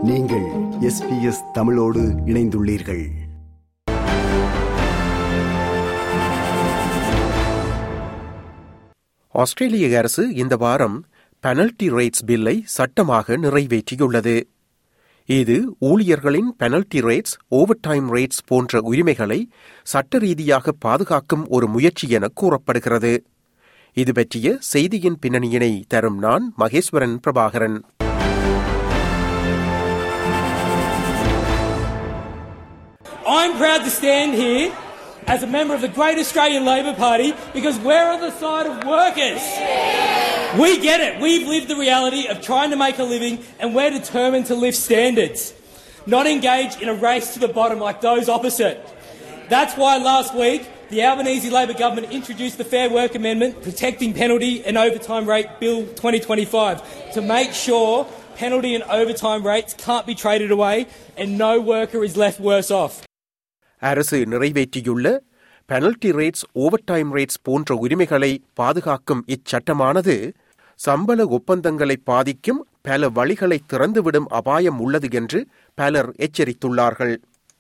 நீங்கள் எஸ்பிஎஸ் தமிழோடு இணைந்துள்ளீர்கள் ஆஸ்திரேலிய அரசு இந்த வாரம் பெனல்டி ரேட்ஸ் பில்லை சட்டமாக நிறைவேற்றியுள்ளது இது ஊழியர்களின் penalty rates overtime rates போன்ற உரிமைகளை சட்ட ரீதியாக பாதுகாக்கும் ஒரு முயற்சி என கூறப்படுகிறது இது பற்றிய செய்தியின் பின்னணியினை தரும் நான் Maheswaran Prabhakaran I'm proud to stand here as a member of the Great Australian Labor Party because we're on the side of workers. We get it. We've lived the reality of trying to make a living and we're determined to lift standards, not engage in a race to the bottom like those opposite. That's why last week the Albanese Labor government introduced the Fair Work Amendment protecting penalty and overtime rate bill 2025 to make sure penalty and overtime rates can't be traded away and no worker is left worse off. அரசு நிறைவேற்றியுள்ள penalty rates overtime rates போன்ற உரிமைகளை பாதுகாக்கும் இச்சட்டமானது சம்பள ஒப்பந்தங்களை பாதிக்கும் பல வழிகளை திறந்துவிடும் அபாயம் உள்ளது என்று பலர் எச்சரித்துள்ளார்கள்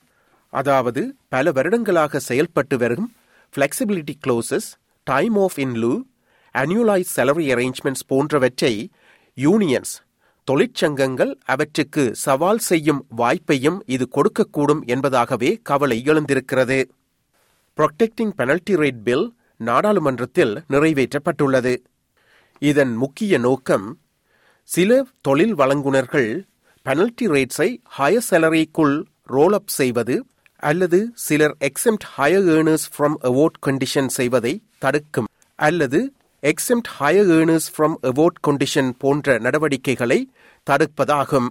அதாவது பல வருடங்களாக செயல்பட்டு வரும் flexibility clauses time off in lieu annualise salary arrangements போன்றவற்றை யூனியன்ஸ் தொழிற்சங்கங்கள் அவற்றுக்கு சவால் செய்யும் வாய்ப்பையும் இது கொடுக்கக்கூடும் என்பதாகவே கவலை எழுந்திருக்கிறது ப்ரொடெக்டிங் பெனல்டி ரேட் பில் நாடாளுமன்றத்தில் நிறைவேற்றப்பட்டுள்ளது இதன் முக்கிய நோக்கம் சில தொழில் வழங்குனர்கள் பெனல்டி ரேட்ஸை ஹயர் சேலரிக்குள் ரோல் அப் செய்வது அல்லது சிலர் exempt higher earners from award condition செய்வதை தடுக்கும் அல்லது exempt higher earners from award condition போன்ற நடவடிக்கைகளை தடுப்பதாகும்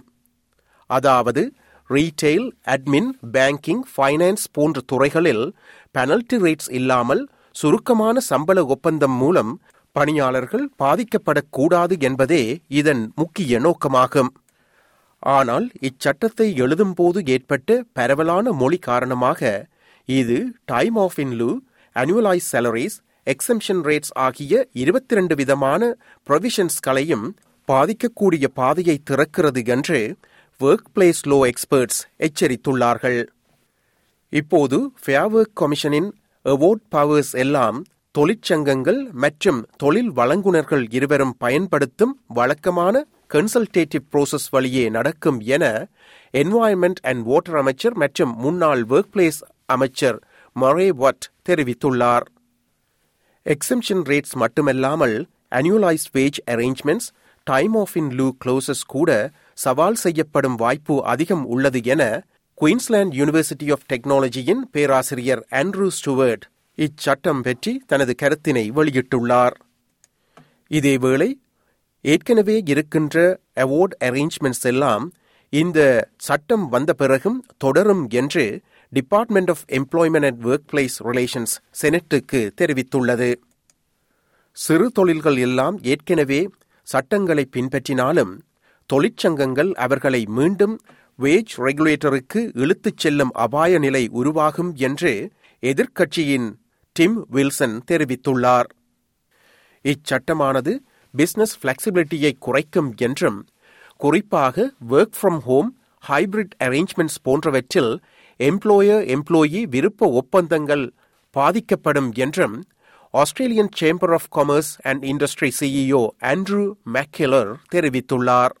அதாவது ரீட்டெயில் அட்மின் பேங்கிங் ஃபைனான்ஸ் போன்ற துறைகளில் பெனல்டி ரேட்ஸ் இல்லாமல் சுருக்கமான சம்பள ஒப்பந்தம் மூலம் பணியாளர்கள் பாதிக்கப்படக்கூடாது என்பதே இதன் முக்கிய நோக்கமாகும் ஆனால் இச்சட்டத்தை எழுதும்போது ஏற்பட்ட பரவலான மொழி காரணமாக இது time off in lieu annualise salaries exemption rates ஆகிய இருபத்தி ரெண்டு விதமான ப்ரொவிஷன்ஸ்களையும் பாதிக்கக்கூடிய பாதையை திறக்கிறது என்று ஒர்க் பிளேஸ் லோ எக்ஸ்பர்ட்ஸ் எச்சரித்துள்ளார்கள் இப்போது ஃபேர் ஒர்க் கமிஷனின் அவார்ட் பவர்ஸ் எல்லாம் தொழிற்சங்கங்கள் மற்றும் தொழில் வழங்குனர்கள் இருவரும் பயன்படுத்தும் வழக்கமான கன்சல்டேட்டிவ் ப்ரோசஸ் வழியே நடக்கும் என என்வாயன்மெண்ட் அண்ட் வாட்டர் அமைச்சர் மற்றும் முன்னாள் ஒர்க் பிளேஸ் அமைச்சர் மரே வட் தெரிவித்துள்ளார் எக்ஸம்ஷன் ரேட்ஸ் மட்டுமல்லாமல் annualised wage arrangements time off in lieu clauses கூட சவால் செய்யப்படும் வாய்ப்பு அதிகம் உள்ளது என குயின்ஸ்லாந்து யூனிவர்சிட்டி ஆஃப் டெக்னாலஜியின் பேராசிரியர் ஆண்ட்ரூ ஸ்டுவர்ட் இச்சட்டம் பற்றி தனது கருத்தினை வெளியிட்டுள்ளார் இதேவேளை ஏற்கனவே இருக்கின்ற அவார்ட் அரேஞ்ச்மெண்ட்ஸ் எல்லாம் இந்த சட்டம் வந்த பிறகும் தொடரும் என்று department of employment and workplace relations செனட்டுக்கு தெரிவித்துள்ளது சிறு தொழில்கள் எல்லாம் ஏற்கனவே சட்டங்களை பின்பற்றினாலும் தொழிற்சங்கங்கள் அவர்களை மீண்டும் வேஜ் ரெகுலேட்டருக்கு இழுத்துச் செல்லும் அபாய நிலை உருவாகும் என்று எதிர்க்கட்சியின் டிம் வில்சன் தெரிவித்துள்ளார் இச்சட்டமானது பிசினஸ் பிளெக்சிபிலிட்டியை குறைக்கும் என்றும் குறிப்பாக work from home hybrid arrangements போன்றவற்றில் எம்ப்ளாயர் எம்ப்ளாயி விருப்ப ஒப்பந்தங்கள் பாதிக்கப்படும் என்றும் Australian chamber of commerce and industry CEO Andrew McKellar தெரிவித்துள்ளார்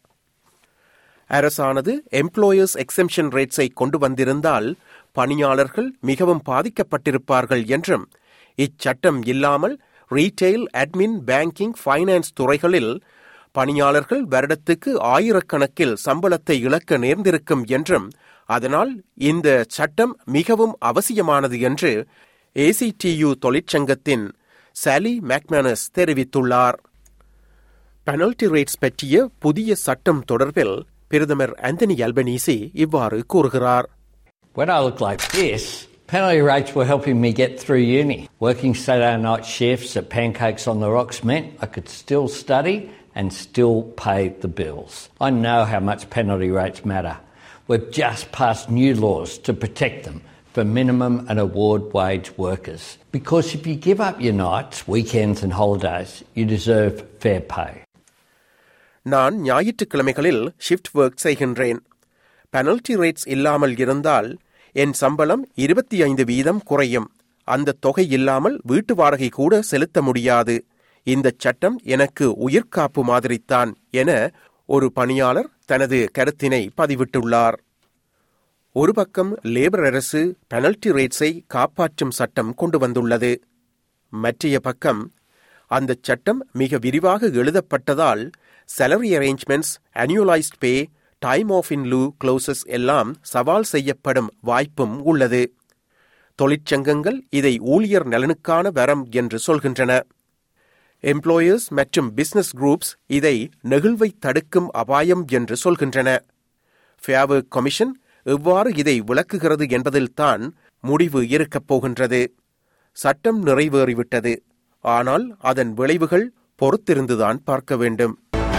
அரசானது எம்ப்ளாயர்ஸ் எக்ஸம்ஷன் ரேட்ஸை கொண்டு வந்திருந்தால் பணியாளர்கள் மிகவும் பாதிக்கப்பட்டிருப்பார்கள் என்றும் இச்சட்டம் இல்லாமல் ரீட்டெயில் அட்மின் பேங்கிங் ஃபைனான்ஸ் துறைகளில் பணியாளர்கள் வருடத்துக்கு ஆயிரக்கணக்கில் சம்பளத்தை இழக்க நேர்ந்திருக்கும் என்றும் அதனால் இந்த சட்டம் மிகவும் அவசியமானது என்று ஏசிடியு தொழிற்சங்கத்தின் சாலி மேக்மேனஸ் தெரிவித்துள்ளார் பெனல்டி ரேட்ஸ் பற்றிய புதிய சட்டம் தொடர்பில் பிரதமர் ஆந்தனி அல்பனீசி இவ்வாறு கூறுகிறார் When I looked like this, penalty rates were helping me get through uni. Working Saturday night shifts at Pancakes on the Rocks meant I could still study and still pay the bills. I know how much penalty rates matter. We've just passed new laws to protect them for minimum and award wage workers. Because if you give up your nights, weekends, and holidays, you deserve fair pay. நான் ஞாயிற்றுக்கிழமைகளில் shift work செய்கின்றேன் penalty rates இல்லாமல் இருந்தால் என் சம்பளம் இருபத்தி ஐந்து வீதம் குறையும் அந்த தொகை இல்லாமல் வீட்டு வாடகை கூட செலுத்த முடியாது இந்த சட்டம் எனக்கு உயிர்காப்பு மாதிரித்தான் என ஒரு பணியாளர் தனது கருத்தினை பதிவிட்டுள்ளார் ஒரு பக்கம் லேபர் அரசு பெனல்டி ரேட்ஸை காப்பாற்றும் சட்டம் கொண்டு வந்துள்ளது மற்றைய பக்கம் அந்த சட்டம் மிக விரிவாக எழுதப்பட்டதால் salary arrangements annualized pay time off in lieu clauses எல்லாம் சவால் செய்யப்படும் வாய்ப்பும் உள்ளது தொழிற்சங்கங்கள் இதை ஊழியர் நலனுக்கான வரம் என்று சொல்கின்றன எம்ப்ளாயர்ஸ் மற்றும் பிசினஸ் குரூப்ஸ் இதை நெகிழ்வை தடுக்கும் அபாயம் என்று சொல்கின்றன ஃபேவர் கமிஷன் எவ்வாறு இதை விளக்குகிறது என்பதில்தான் முடிவு இருக்கப் போகின்றது சட்டம் நிறைவேறிவிட்டது ஆனால் அதன் விளைவுகள் பொறுத்திருந்துதான் பார்க்க வேண்டும்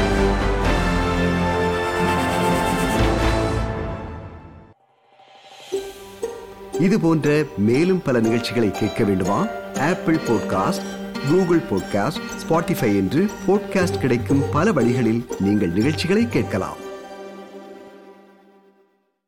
இது போன்ற மேலும் பல நிகழ்ச்சிகளை கேட்க வேண்டுமா Apple podcast Google podcast Spotify என்று பாட்காஸ்ட் கிடைக்கும் பல வழிகளில் நீங்கள் நிகழ்ச்சிகளை கேட்கலாம்